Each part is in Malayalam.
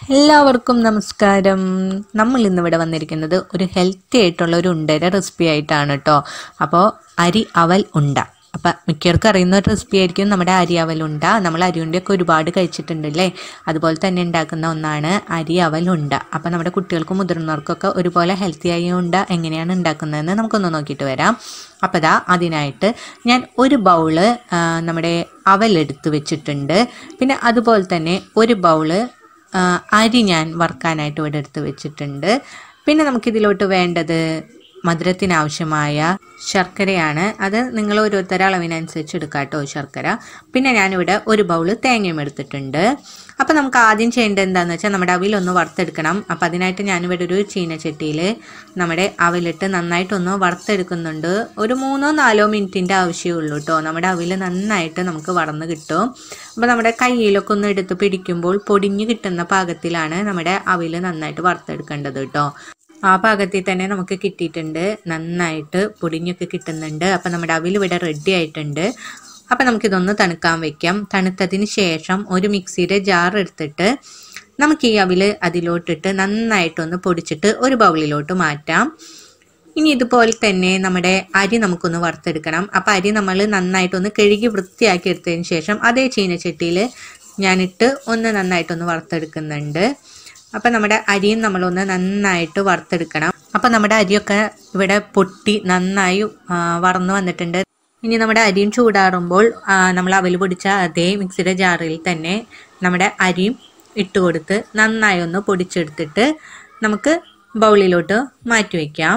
എല്ലാവർക്കും നമസ്കാരം നമ്മൾ ഇന്നിവിടെ വന്നിരിക്കുന്നത് ഒരു ഹെൽത്തി ആയിട്ടുള്ള ഒരു ഉണ്ടയുടെ റെസിപ്പി ആയിട്ടാണ് കേട്ടോ അപ്പോൾ അരി അവൽ ഉണ്ട അപ്പം മിക്കവർക്കും അറിയുന്ന ഒരു റെസിപ്പി ആയിരിക്കും നമ്മുടെ അരി അവൽ ഉണ്ട നമ്മൾ അരി ഉണ്ടയൊക്കെ ഒരുപാട് കഴിച്ചിട്ടുണ്ടല്ലേ അതുപോലെ തന്നെ ഉണ്ടാക്കുന്ന ഒന്നാണ് അരി അവൽ ഉണ്ട അപ്പം നമ്മുടെ കുട്ടികൾക്കും മുതിർന്നവർക്കൊക്കെ ഒരുപോലെ ഹെൽത്തി ആയ ഉണ്ട എങ്ങനെയാണ് ഉണ്ടാക്കുന്നതെന്ന് നമുക്കൊന്ന് നോക്കിയിട്ട് വരാം അപ്പോൾ ദാ അതിനായിട്ട് ഞാൻ ഒരു ബൗള് ആ, നമ്മുടെ അവൽ എടുത്ത് വെച്ചിട്ടുണ്ട് പിന്നെ അതുപോലെ തന്നെ ഒരു ബൗള് ആ, അരി ഞാൻ വറുക്കാനായിട്ട് ഇവിടെ എടുത്ത് വെച്ചിട്ടുണ്ട് പിന്നെ നമുക്കിതിലോട്ട് വേണ്ടത് മധുരത്തിനാവശ്യമായ ശർക്കരയാണ് അത് നിങ്ങൾ ഓരോരുത്തരുടെ അളവിനനുസരിച്ച് എടുക്കാം കേട്ടോ ശർക്കര പിന്നെ ഞാനിവിടെ ഒരു ബൗള് തേങ്ങയും എടുത്തിട്ടുണ്ട് അപ്പം നമുക്ക് ആദ്യം ചെയ്യേണ്ടത് എന്താണെന്ന് വെച്ചാൽ നമ്മുടെ അവിലൊന്ന് വറുത്തെടുക്കണം അപ്പം അതിനായിട്ട് ഞാനിവിടെ ഒരു ചീനച്ചട്ടിയിൽ നമ്മുടെ അവിലിട്ട് നന്നായിട്ടൊന്ന് വറുത്തെടുക്കുന്നുണ്ട് ഒരു മൂന്നോ നാലോ മിനിറ്റിൻ്റെ ആവശ്യമേ ഉള്ളൂ കേട്ടോ നമ്മുടെ അവിൽ നന്നായിട്ട് നമുക്ക് വറന്ന് കിട്ടും അപ്പോൾ നമ്മുടെ കയ്യിലൊക്കെ ഒന്ന് എടുത്ത് പിടിക്കുമ്പോൾ പൊടിഞ്ഞ് കിട്ടുന്ന പാകത്തിലാണ് നമ്മുടെ അവിൽ നന്നായിട്ട് വറുത്തെടുക്കേണ്ടത് കേട്ടോ ആ പാകത്തിൽ തന്നെ നമുക്ക് കിട്ടിയിട്ടുണ്ട് നന്നായിട്ട് പൊടിഞ്ഞൊക്കെ കിട്ടുന്നുണ്ട് അപ്പം നമ്മുടെ അവിൽ ഇവിടെ റെഡി ആയിട്ടുണ്ട് അപ്പം നമുക്കിതൊന്ന് തണുക്കാൻ വെക്കാം തണുത്തതിന് ശേഷം ഒരു മിക്സിയുടെ ജാർ എടുത്തിട്ട് നമുക്ക് ഈ അവിൽ അതിലോട്ടിട്ട് നന്നായിട്ടൊന്ന് പൊടിച്ചിട്ട് ഒരു ബൗളിലോട്ട് മാറ്റാം ഇനി ഇതുപോലെ തന്നെ നമ്മുടെ അരി നമുക്കൊന്ന് വറുത്തെടുക്കണം അപ്പം അരി നമ്മൾ നന്നായിട്ടൊന്ന് കഴുകി വൃത്തിയാക്കി എടുത്തതിന് ശേഷം അതേ ചീനച്ചട്ടിയിൽ ഞാനിട്ട് ഒന്ന് നന്നായിട്ടൊന്ന് വറുത്തെടുക്കുന്നുണ്ട് അപ്പം നമ്മുടെ അരിയും നമ്മളൊന്ന് നന്നായിട്ട് വറുത്തെടുക്കണം അപ്പം നമ്മുടെ അരിയൊക്കെ ഇവിടെ പൊട്ടി നന്നായി ആ, വറന്ന് വന്നിട്ടുണ്ട് ഇനി നമ്മുടെ അരിയും ചൂടാറുമ്പോൾ ആ, നമ്മൾ അവൽ പൊടിച്ച അതേ മിക്സിയുടെ ജാറിൽ തന്നെ നമ്മുടെ അരിയും ഇട്ട് കൊടുത്ത് നന്നായി ഒന്ന് പൊടിച്ചെടുത്തിട്ട് നമുക്ക് ബൗളിലോട്ട് മാറ്റി വയ്ക്കാം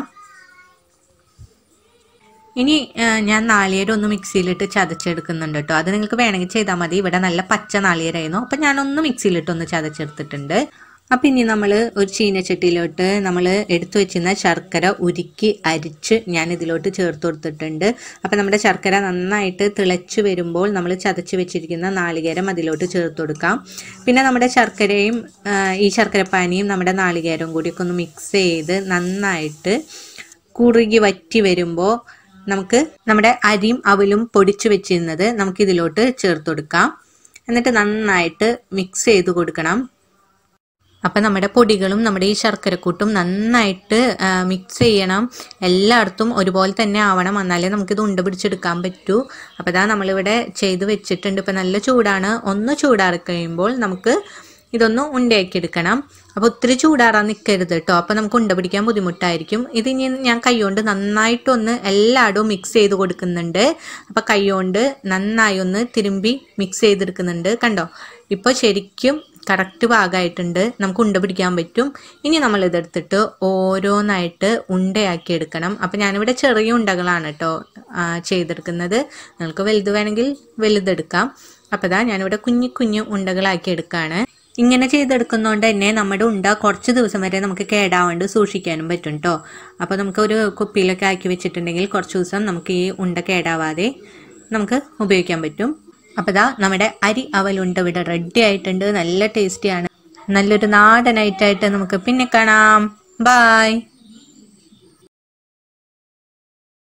ഇനി ആ, ഞാൻ നാളികേരം ഒന്ന് മിക്സിയിലിട്ട് ചതച്ചെടുക്കുന്നുണ്ട് കേട്ടോ അത് നിങ്ങൾക്ക് വേണമെങ്കിൽ ചെയ്താൽ മതി ഇവിടെ നല്ല പച്ച നാളികേരമായിരുന്നു അപ്പം ഞാനൊന്ന് മിക്സിയിലിട്ട് ഒന്ന് ചതച്ചെടുത്തിട്ടുണ്ട് അപ്പം ഇനി നമ്മൾ ഒരു ചീനച്ചട്ടിയിലോട്ട് നമ്മൾ എടുത്തു വെച്ചിരുന്ന ശർക്കര ഉരുക്കി അരിച്ച് ഞാൻ ഇതിലോട്ട് ചേർത്ത് കൊടുത്തിട്ടുണ്ട് അപ്പം നമ്മുടെ ശർക്കര നന്നായിട്ട് തിളച്ച് വരുമ്പോൾ നമ്മൾ ചതച്ച് വെച്ചിരിക്കുന്ന നാളികേരം അതിലോട്ട് ചേർത്ത് കൊടുക്കാം പിന്നെ നമ്മുടെ ശർക്കരയും ആ, ഈ ശർക്കരപ്പാനിയും നമ്മുടെ നാളികേരവും കൂടിയൊക്കെ ഒന്ന് മിക്സ് ചെയ്ത് നന്നായിട്ട് കുറുകി വറ്റി വരുമ്പോൾ നമുക്ക് നമ്മുടെ അരിയും അവലും പൊടിച്ചു വെച്ചിരുന്നത് നമുക്ക് ഇതിലോട്ട് ചേർത്ത് കൊടുക്കാം എന്നിട്ട് നന്നായിട്ട് മിക്സ് ചെയ്ത് കൊടുക്കണം അപ്പം നമ്മുടെ പൊടികളും നമ്മുടെ ഈ ശർക്കരക്കൂട്ടും നന്നായിട്ട് മിക്സ് ചെയ്യണം എല്ലായിടത്തും ഒരുപോലെ തന്നെ ആവണം എന്നാലേ നമുക്കിത് ഉണ്ട പിടിച്ചെടുക്കാൻ പറ്റൂ അപ്പോൾ ഇതാ നമ്മളിവിടെ ചെയ്ത് വെച്ചിട്ടുണ്ട് ഇപ്പം നല്ല ചൂടാണ് ഒന്ന് ചൂടാറി കഴിയുമ്പോൾ നമുക്ക് ഇതൊന്ന് ഉണ്ടയാക്കി എടുക്കണം അപ്പോൾ ഒത്തിരി ചൂടാറാൻ നിൽക്കരുത് കേട്ടോ അപ്പോൾ നമുക്ക് ഉണ്ട പിടിക്കാൻ ബുദ്ധിമുട്ടായിരിക്കും ഇത് ഇനി ഞാൻ കൈകൊണ്ട് നന്നായിട്ടൊന്ന് എല്ലായിടവും മിക്സ് ചെയ്ത് കൊടുക്കുന്നുണ്ട് അപ്പോൾ കൈകൊണ്ട് നന്നായി ഒന്ന് തിരുമ്പി മിക്സ് ചെയ്തെടുക്കുന്നുണ്ട് കണ്ടോ ഇപ്പോൾ ശരിക്കും കറക്റ്റ് ഭാഗമായിട്ടുണ്ട് നമുക്ക് ഉണ്ട പിടിക്കാൻ പറ്റും ഇനി നമ്മൾ ഇതെടുത്തിട്ട് ഓരോന്നായിട്ട് ഉണ്ടയാക്കി എടുക്കണം അപ്പം ഞാനിവിടെ ചെറിയ ഉണ്ടകളാണ് കേട്ടോ ആ, ചെയ്തെടുക്കുന്നത് നിങ്ങൾക്ക് വലുത് വേണമെങ്കിൽ വലുതെടുക്കാം അപ്പോൾ ഇതാ ഞാനിവിടെ കുഞ്ഞു കുഞ്ഞു ഉണ്ടകളാക്കി എടുക്കുകയാണ് ഇങ്ങനെ ചെയ്തെടുക്കുന്നതുകൊണ്ട് തന്നെ നമ്മുടെ ഉണ്ട കുറച്ച് ദിവസം വരെ നമുക്ക് കേടാവാണ്ട് സൂക്ഷിക്കാനും പറ്റും കേട്ടോ അപ്പോൾ നമുക്ക് ഒരു കുപ്പിയിലൊക്കെ ആക്കി വെച്ചിട്ടുണ്ടെങ്കിൽ കുറച്ച് ദിവസം നമുക്ക് ഈ ഉണ്ട കേടാവാതെ നമുക്ക് ഉപയോഗിക്കാൻ പറ്റും അപ്പോൾ ഇതാ നമ്മുടെ അരി അവലുണ്ട ഇവിടെ റെഡി ആയിട്ടുണ്ട് നല്ല ടേസ്റ്റിയാണ് നല്ലൊരു നാടൻ ഐറ്റായിട്ട് നമുക്ക് പിന്നെ കാണാം ബായ്